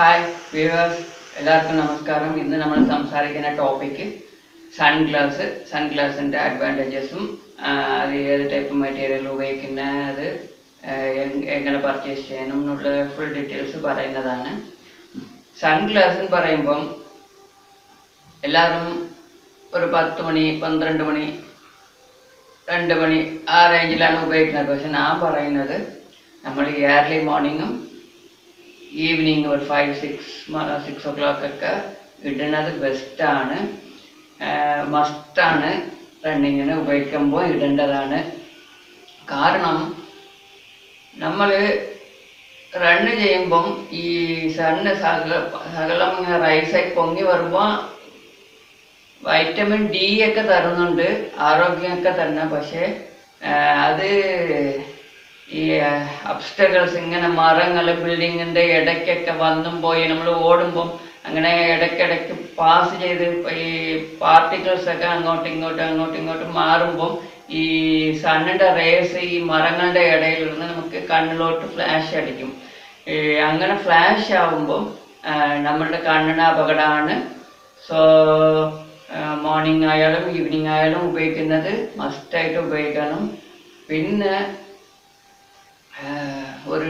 hi viewers എല്ലാവർക്കും നമസ്കാരം ഇന്ന് നമ്മൾ സംസാരിക്കുന്ന ടോപ്പിക്ക് സൺഗ്ലാസ് സൺഗ്ലാസിൻ്റെ അഡ്വാൻറ്റേജസും അത് ഏത് ടൈപ്പ് മെറ്റീരിയൽ ഉപയോഗിക്കുന്ന അത് ആ, എങ്- എങ്ങനെ പർച്ചേസ് ചെയ്യണം എന്നുള്ള ഫുൾ ഡീറ്റെയിൽസ് പറയുന്നതാണ് സൺഗ്ലാസ് എന്ന് പറയുമ്പം എല്ലാവരും ഒരു പത്ത് മണി പന്ത്രണ്ട് മണി രണ്ട് മണി ആ റേഞ്ചിലാണ് ഉപയോഗിക്കുന്നത് പക്ഷെ ഞാൻ പറയുന്നത് നമ്മൾ ഇയർലി മോർണിംഗും ഈവനിങ് ഒരു five six six o'clock ഒക്കെ ഇടുന്നത് ബെസ്റ്റാണ് മസ്റ്റാണ് റണ്ണിങ്ങിന് ഉപയോഗിക്കുമ്പോൾ ഇടേണ്ടതാണ് കാരണം നമ്മൾ റണ്ണ് ചെയ്യുമ്പം ഈ സണ്ണ് സകല സകലം ഇങ്ങനെ റൈസായി പൊങ്ങി വരുമ്പോൾ വൈറ്റമിൻ ഡി ഒക്കെ തരുന്നുണ്ട് ആരോഗ്യമൊക്കെ തന്നെ പക്ഷേ ആ, അത് ഈ അബ്സ്റ്റകൾസ് ഇങ്ങനെ മരങ്ങൾ ബിൽഡിങ്ങിൻ്റെ ഇടയ്ക്കൊക്കെ വന്നും പോയി നമ്മൾ ഓടുമ്പം അങ്ങനെ ഇടയ്ക്കിടയ്ക്ക് പാസ് ചെയ്ത് ഈ പാർട്ടിക്കിൾസ് ഒക്കെ അങ്ങോട്ടും ഇങ്ങോട്ടും അങ്ങോട്ടും ഇങ്ങോട്ടും മാറുമ്പം ഈ സണ്ണിൻ്റെ റേസ് ഈ മരങ്ങളുടെ ഇടയിലിരുന്ന് നമുക്ക് കണ്ണിലോട്ട് ഫ്ലാഷ് അടിക്കും ഈ അങ്ങനെ ഫ്ലാഷ് ആവുമ്പം ആ, നമ്മളുടെ കണ്ണിന് അപകടമാണ് സോ മോർണിംഗ് ആയാലും ഈവനിങ് ആയാലും ഉപയോഗിക്കുന്നത് മസ്റ്റായിട്ട് ഉപയോഗിക്കണം പിന്നെ ആ, ഒരു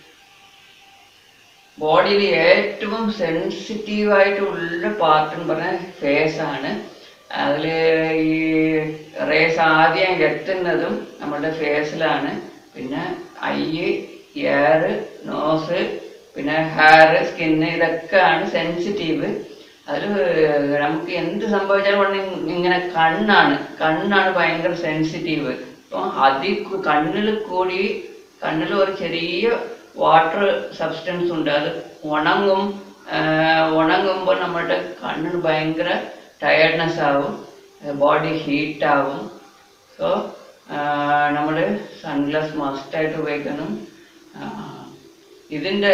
ബോഡിയിൽ ഏറ്റവും സെൻസിറ്റീവായിട്ടുള്ള പാർട്ട് എന്ന് പറഞ്ഞാൽ ഫേസ് ആണ് അതിൽ ഈ റേസ് ആദ്യം എത്തുന്നതും നമ്മുടെ ഫേസിലാണ് പിന്നെ ഐ എയർ നോസ് പിന്നെ ഹെയർ സ്കിന്ന് ഇതൊക്കെയാണ് സെൻസിറ്റീവ് അതിൽ നമുക്ക് എന്ത് സംഭവിച്ചാലും ഉടനെ ഇങ്ങനെ കണ്ണാണ് കണ്ണാണ് ഭയങ്കര സെൻസിറ്റീവ് അപ്പം അതിൽ കു- കണ്ണിൽ കൂടി കണ്ണിൽ ഒരു ചെറിയ വാട്ടർ സബ്സ്റ്റൻസ് ഉണ്ട് അത് ഉണങ്ങും ആഹ് ഉണങ്ങുമ്പോൾ നമ്മുടെ കണ്ണിന് ഭയങ്കര ടയർഡ്നെസ് ആവും ബോഡി ഹീറ്റ് ആവും സോ നമ്മൾ സൺഗ്ലാസ് മസ്റ്റായിട്ട് ഉപയോഗിക്കണം ആഹ് ഇതിൻ്റെ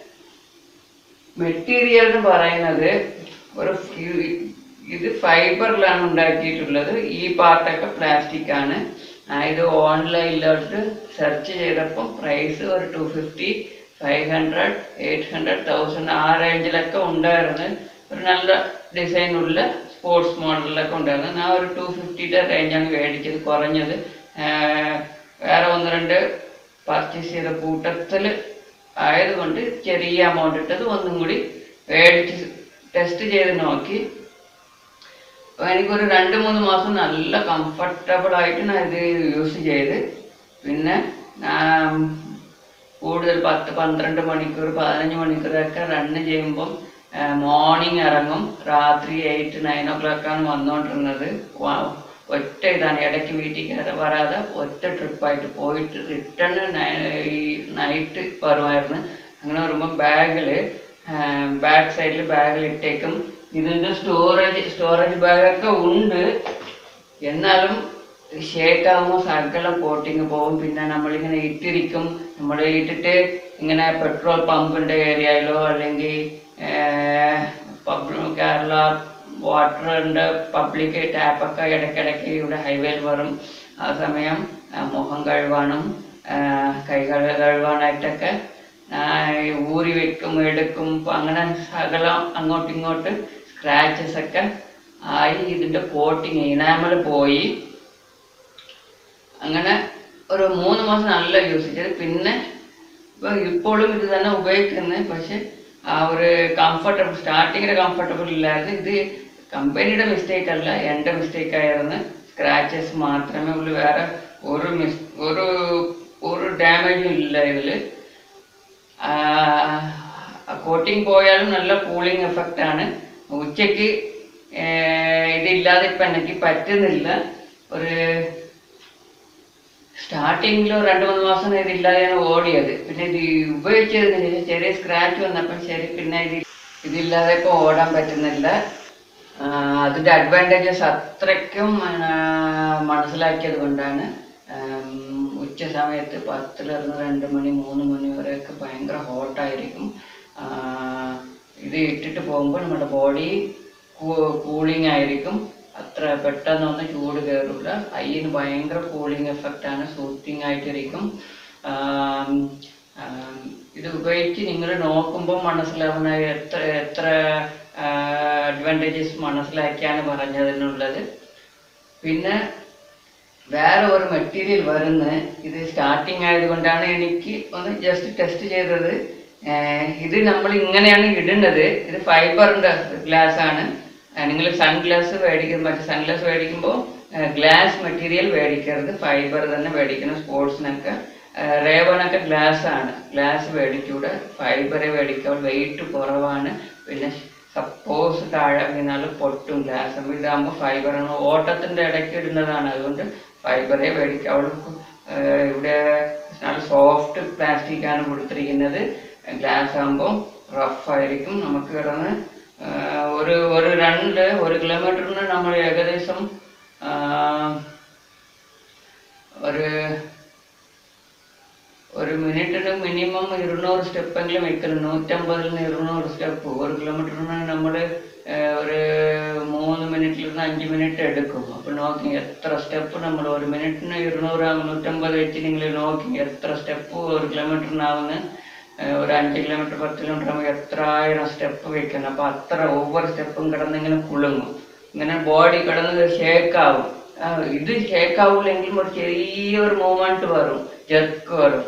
മെറ്റീരിയൽ എന്ന് പറയുന്നത് ഒരു ഫി- ഇത് ഫൈബറിലാണ് ഉണ്ടാക്കിയിട്ടുള്ളത് ഈ പാർട്ടൊക്കെ പ്ലാസ്റ്റിക് ആണ് ആ, ഇത് ഓൺലൈനിലോട്ട് സെർച്ച് ചെയ്തപ്പോൾ പ്രൈസ് ഒരു two fifty five hundred eight hundred thousand ആ റേഞ്ചിലൊക്കെ ഉണ്ടായിരുന്നു ഒരു നല്ല ഡിസൈനുള്ള സ്പോർട്സ് മോഡലിലൊക്കെ ഉണ്ടായിരുന്നു ഞാൻ ഒരു ടു ഫിഫ്റ്റിയുടെ റേഞ്ചാണ് മേടിച്ചത് കുറഞ്ഞത് ആ, വേറെ ഒന്ന് രണ്ട് പർച്ചേസ് ചെയ്ത കൂട്ടത്തിൽ ആയതുകൊണ്ട് ചെറിയ എമൗണ്ട് ഇട്ടത് ഒന്നും കൂടി മേടിച്ച് ടെസ്റ്റ് ചെയ്ത് നോക്കി അപ്പോൾ എനിക്കൊരു രണ്ട് മൂന്ന് മാസം നല്ല കംഫർട്ടബിൾ ആയിട്ട് ഞാൻ ഇത് യൂസ് ചെയ്ത് പിന്നെ ഞാൻ കൂടുതൽ പത്ത് പന്ത്രണ്ട് മണിക്കൂർ പതിനഞ്ച് മണിക്കൂറൊക്കെ റണ്ണ് ചെയ്യുമ്പം മോർണിംഗ് ഇറങ്ങും രാത്രി എയ്റ്റ് നയൻ ഓ ക്ലോക്കാണ് വന്നുകൊണ്ടിരുന്നത് വ- ഒറ്റ ഇതാണ് ഇടയ്ക്ക് വീട്ടിൽ കയറി വരാതെ ഒറ്റ ട്രിപ്പായിട്ട് പോയിട്ട് റിട്ടേൺ ഈ നൈറ്റ് വരുമായിരുന്നു അങ്ങനെ വരുമ്പോൾ ബാഗിൽ ബാക്ക് സൈഡിൽ ബാഗിൽ ഇട്ടേക്കും ഇതിൻ്റെ സ്റ്റോറേജ് സ്റ്റോറേജ് ബാഗൊക്കെ ഉണ്ട് എന്നാലും ഷേക്കാകുമ്പോൾ സകലം കോട്ടിങ് പോകും പിന്നെ നമ്മളിങ്ങനെ ഇട്ടിരിക്കും നമ്മൾ ഇട്ടിട്ട് ഇങ്ങനെ പെട്രോൾ പമ്പിൻ്റെ ഏരിയയിലോ അല്ലെങ്കിൽ പബ് കേരള വാട്ടറിൻ്റെ പബ്ലിക് ടാപ്പൊക്കെ ഇടയ്ക്കിടയ്ക്ക് ഇവിടെ ഹൈവേയിൽ വരും ആ സമയം ആ, മുഖം കഴുകാനും ആ, കൈകൾ കഴുകാനായിട്ടൊക്കെ ആ, ഊരി വെക്കും എടുക്കും ഇപ്പം അങ്ങനെ സകലം അങ്ങോട്ടും ഇങ്ങോട്ട് സ്ക്രാച്ചസ് ഒക്കെ ആയി ഇതിൻ്റെ കോട്ടിങ് ഇനാമൽ പോയി അങ്ങനെ ഒരു മൂന്ന് മാസം നല്ല യൂസ് ചെയ്ത് പിന്നെ ഇപ്പം ഇപ്പോഴും ഇത് തന്നെ ഉപയോഗിക്കുന്നത് പക്ഷെ ആ ഒരു കംഫർട്ടബിൾ സ്റ്റാർട്ടിങ്ങിൽ കംഫർട്ടബിൾ ഇല്ലാതെ ഇത് കമ്പനിയുടെ മിസ്റ്റേക്ക് അല്ല എൻ്റെ മിസ്റ്റേക്ക് ആയിരുന്നു സ്ക്രാച്ചസ് മാത്രമേ ഉള്ളൂ വേറെ ഒരു മിസ് ഒരു ഒരു ഡാമേജും ഇല്ല ഇതിൽ കോട്ടിങ് പോയാലും നല്ല കൂളിംഗ് എഫക്റ്റ് ആണ് ഉച്ചയ്ക്ക് ഏർ, ഇതില്ലാതെ ഇപ്പം എനിക്ക് പറ്റുന്നില്ല ഒരു സ്റ്റാർട്ടിങ്ങിൽ ഒരു രണ്ട് മൂന്ന് മാസം ഇതില്ലാതെയാണ് ഓടിയത് പിന്നെ ഇത് ഉപയോഗിച്ചതിന് ശേഷം ചെറിയ സ്ക്രാച്ച് വന്നപ്പോൾ ശരി പിന്നെ ഇത് ഇതില്ലാതെ ഇപ്പോൾ ഓടാൻ പറ്റുന്നില്ല ആ, അതിൻ്റെ അഡ്വാൻറ്റേജസ് അത്രയ്ക്കും ആ, മനസ്സിലാക്കിയത് കൊണ്ടാണ് ആം, ഉച്ച സമയത്ത് പത്തിലിരുന്ന് രണ്ട് മണി മൂന്ന് മണി വരെയൊക്കെ ഭയങ്കര ഹോട്ടായിരിക്കും ഇത് ഇട്ടിട്ട് പോകുമ്പോൾ നമ്മുടെ ബോഡി കൂളിംഗ് ആയിരിക്കും അത്ര പെട്ടെന്നൊന്നും ചൂട് കയറില്ല ഐന് ഭയങ്കര കൂളിംഗ് എഫക്റ്റ് ആണ് സൂത്തിങ് ആയിട്ടിരിക്കും ആം, ആം, ഇത് ഉപയോഗിച്ച് ഉപയോഗിച്ച് നിങ്ങൾ നോക്കുമ്പോൾ മനസ്സിലാവുന്ന എത്ര എത്ര അഡ്വാൻറ്റേജസ് മനസ്സിലാക്കിയാണ് പറഞ്ഞതിനുള്ളത് പിന്നെ വേറെ ഒരു മെറ്റീരിയൽ വരുന്നത് ഇത് സ്റ്റാർട്ടിങ് ആയതുകൊണ്ടാണ് എനിക്ക് ഒന്ന് ജസ്റ്റ് ടെസ്റ്റ് ചെയ്തത് ഏർ ഇത് നമ്മൾ ഇങ്ങനെയാണ് ഇടുന്നത് ഇത് ഫൈബറിന്റെ ഗ്ലാസ് ആണ് നിങ്ങൾ സൺ ഗ്ലാസ് മേടിക്കും മറ്റേ സൺ ഗ്ലാസ് മേടിക്കുമ്പോൾ ഗ്ലാസ് മെറ്റീരിയൽ മേടിക്കരുത് ഫൈബർ തന്നെ മേടിക്കണം സ്പോർട്സിനൊക്കെ റേവണൊക്കെ ഗ്ലാസ് ആണ് ഗ്ലാസ് മേടിക്കൂടെ ഫൈബറെ മേടിക്കാൻ വെയിറ്റ് കുറവാണ് പിന്നെ സപ്പോസ് താഴെ വീണാൽ പൊട്ടും ഗ്ലാസ് ഇതാകുമ്പോൾ ഫൈബറാണ് ഓട്ടത്തിന്റെ ഇടയ്ക്ക് ഇടുന്നതാണ് അതുകൊണ്ട് ഫൈബറെ മേടിക്കാവുള്ളൂ ഏർ ഇവിടെ നല്ല സോഫ്റ്റ് പ്ലാസ്റ്റിക് ആണ് കൊടുത്തിരിക്കുന്നത് ഗ്ലാസ് ആകുമ്പോൾ റഫ് ആയിരിക്കും നമുക്ക് കിടന്ന് ഏർ ഒരു ഒരു റണ്ണില് ഒരു കിലോമീറ്ററിന് നമ്മൾ ഏകദേശം ആ, ഒരു ഒരു മിനിറ്റിന് മിനിമം ഇരുന്നൂറ് സ്റ്റെപ്പെങ്കിലും വെക്കണം നൂറ്റമ്പതിൽ നിന്ന് ഇരുന്നൂറ് സ്റ്റെപ്പ് ഒരു കിലോമീറ്ററിന് നമ്മൾ ഒരു മൂന്ന് മിനിറ്റിൽ നിന്ന് അഞ്ച് മിനിറ്റ് എടുക്കും അപ്പോൾ നോക്കി എത്ര സ്റ്റെപ്പ് നമ്മൾ ഒരു മിനിറ്റിന് ഇരുന്നൂറ് നൂറ്റമ്പത് വെച്ച് നിങ്ങൾ നോക്കി എത്ര സ്റ്റെപ്പ് ഒരു കിലോമീറ്ററിനാവുന്ന ഒരു അഞ്ച് കിലോമീറ്റർ പത്ത് കിലോമീറ്റർ ആകുമ്പോൾ എത്ര ആയിരം സ്റ്റെപ്പ് വെക്കണം അപ്പോൾ അത്ര ഓവർ സ്റ്റെപ്പും കിടന്ന് ഇങ്ങനെ കുളുങ്ങും ഇങ്ങനെ ബോഡി കിടന്ന് ഷേക്കാവും ഇത് ഷേക്കാവില്ലെങ്കിലും ഒരു ചെറിയൊരു മൂവ്മെന്റ് വരും ജെർക്ക് വരും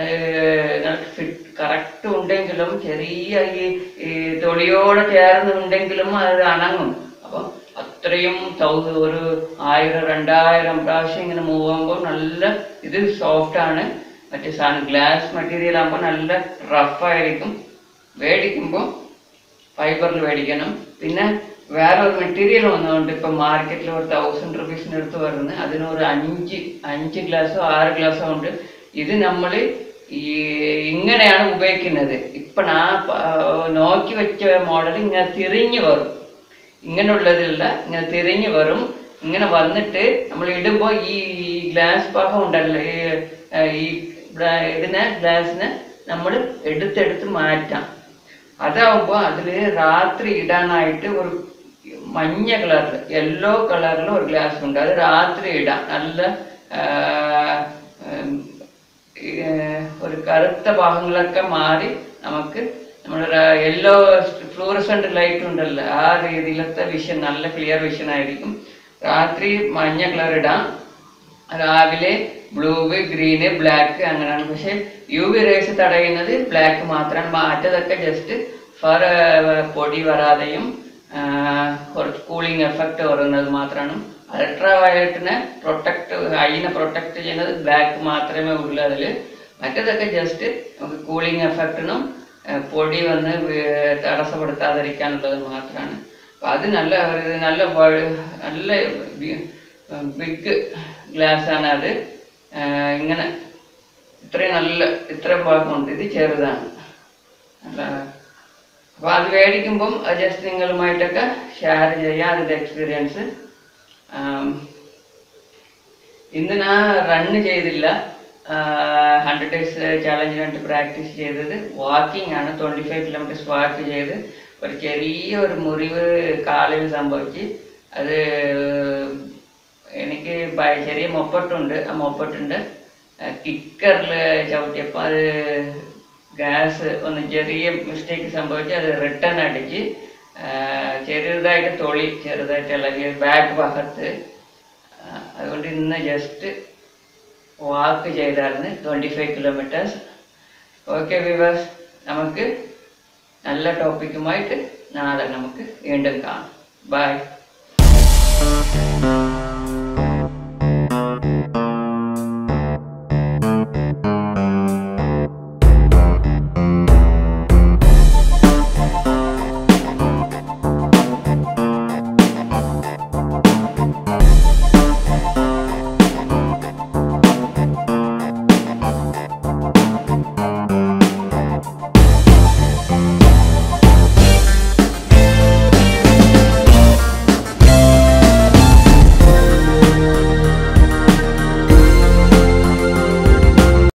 ഫിറ്റ് കറക്റ്റ് ഉണ്ടെങ്കിലും ചെറിയ ഈ ഈ തൊളിയോടെ ചേർന്നുണ്ടെങ്കിലും അത് അണങ്ങും അപ്പം അത്രയും തൗ- ഒരു ആയിരം രണ്ടായിരം പ്രാവശ്യം ഇങ്ങനെ മൂവ് ആകുമ്പോൾ നല്ല ഇത് സോഫ്റ്റ് ആണ് മറ്റേ സാധനം ഗ്ലാസ് മെറ്റീരിയൽ ആകുമ്പോൾ നല്ല റഫായിരിക്കും മേടിക്കുമ്പോൾ ഫൈബറിൽ മേടിക്കണം പിന്നെ വേറെ ഒരു മെറ്റീരിയൽ വന്നതുകൊണ്ട് ഇപ്പൊ മാർക്കറ്റിൽ ഒരു തൗസൻഡ് റുപ്പീസിന് എടുത്ത് വരുന്നത് അതിന് ഒരു അഞ്ച് അഞ്ച് ഗ്ലാസ്സോ ആറ് ഗ്ലാസ്സോ ഉണ്ട് ഇത് നമ്മൾ ഈ ഇങ്ങനെയാണ് ഉപയോഗിക്കുന്നത് ഇപ്പൊ ഞാൻ പ- നോക്കി വെച്ച മോഡൽ ഇങ്ങനെ തിരിഞ്ഞു വരും ഇങ്ങനെയുള്ളതില്ല ഇങ്ങനെ തിരിഞ്ഞു വരും ഇങ്ങനെ വന്നിട്ട് നമ്മൾ ഇടുമ്പോൾ ഈ ഗ്ലാസ് ഭാഗം ഉണ്ടല്ലോ ഈ ഏർ ഈ ബ്ലാ- ഇടുന്ന ഗ്ലാസ്സിന് നമ്മൾ എടുത്തെടുത്ത് മാറ്റാം അതാവുമ്പോ അതില് രാത്രി ഇടാനായിട്ട് ഒരു മഞ്ഞ കളറിൽ യെല്ലോ കളറിൽ ഒരു ഗ്ലാസ് ഉണ്ട് അത് രാത്രി ഇടാം നല്ല ആ, ഉം, ഈ, ഒരു കറുത്ത ഭാഗങ്ങളൊക്കെ മാറി നമുക്ക് നമ്മുടെ യെല്ലോ ഫ്ലൂറസെന്റ് ലൈറ്റ് ഉണ്ടല്ലോ ആ രീതിയിലത്തെ വിഷൻ നല്ല ക്ലിയർ വിഷൻ ആയിരിക്കും രാത്രി മഞ്ഞ കളർ ഇടാം രാവിലെ ബ്ലൂ ഗ്രീന് ബ്ലാക്ക് അങ്ങനെയാണ് പക്ഷെ യു വി റേസ് തടയുന്നത് ബ്ലാക്ക് മാത്രമാണ് മാറ്റതൊക്കെ ജസ്റ്റ് ഫർ പൊടി വരാതെയും ആ, കുറച്ച് കൂളിംഗ് എഫക്റ്റ് വരുന്നത് മാത്രമാണ് അൾട്രാ വയലറ്റിനെ പ്രൊട്ടക്ട് ഐനെ പ്രൊട്ടക്ട് ചെയ്യുന്നത് ബ്ലാക്ക് മാത്രമേ ഉള്ളൂ അതിൽ മറ്റേതൊക്കെ ജസ്റ്റ് നമുക്ക് കൂളിംഗ് എഫക്റ്റിനും പൊടി വന്ന് വേ- തടസ്സപ്പെടുത്താതിരിക്കാനുള്ളത് മാത്രമാണ് അപ്പൊ അത് നല്ല ഒരു നല്ല വഴു- നല്ല ബിഗ് ഗ്ലാസ് ആണ് അത് ആ, ഇങ്ങനെ ഇത്രയും നല്ല ഇത്രയും ഭാഗമുണ്ട് ഇത് ചെറുതാണ് അല്ല അപ്പൊ അത് മേടിക്കുമ്പം അത് ജസ്റ്റ് നിങ്ങളുമായിട്ടൊക്കെ ഷെയർ ചെയ്യാം അതിന്റെ എക്സ്പീരിയൻസ് ഇന്ന് ഞാൻ റണ്ണ് ചെയ്തില്ല ഹൺഡ്രഡ് ഡേയ്സ് ചാലഞ്ചിന് വേണ്ടി പ്രാക്ടീസ് ചെയ്തത് വാക്കിംഗ് ആണ് ട്വന്റി ഫൈവ് കിലോമീറ്റേഴ്സ് വാക്ക് ചെയ്ത് ഒരു ചെറിയ ഒരു മുറിവ് കാലിൽ സംഭവിച്ച് അത് എനിക്ക് ഭയ- ചെറിയ മൊപ്പട്ടുണ്ട് ആ മൊപ്പട്ടുണ്ട് കിക്കറിൽ ചവിട്ടിയപ്പോൾ അത് ഗ്യാസ് ഒന്ന് ചെറിയ മിസ്റ്റേക്ക് സംഭവിച്ച് അത് റിട്ടേൺ അടിച്ച് ആ, ചെറുതായിട്ട് തൊളി ചെറുതായിട്ട് ഇളകി ബാക്ക് ഭാഗത്ത് ആ, അതുകൊണ്ട് ഇന്ന് ജസ്റ്റ് വാക്ക് ചെയ്തായിരുന്നു twenty five kilometres okay viewers നമുക്ക് നല്ല ടോപ്പിക്കുമായിട്ട് നാളെ നമുക്ക് വീണ്ടും കാണാം ബൈ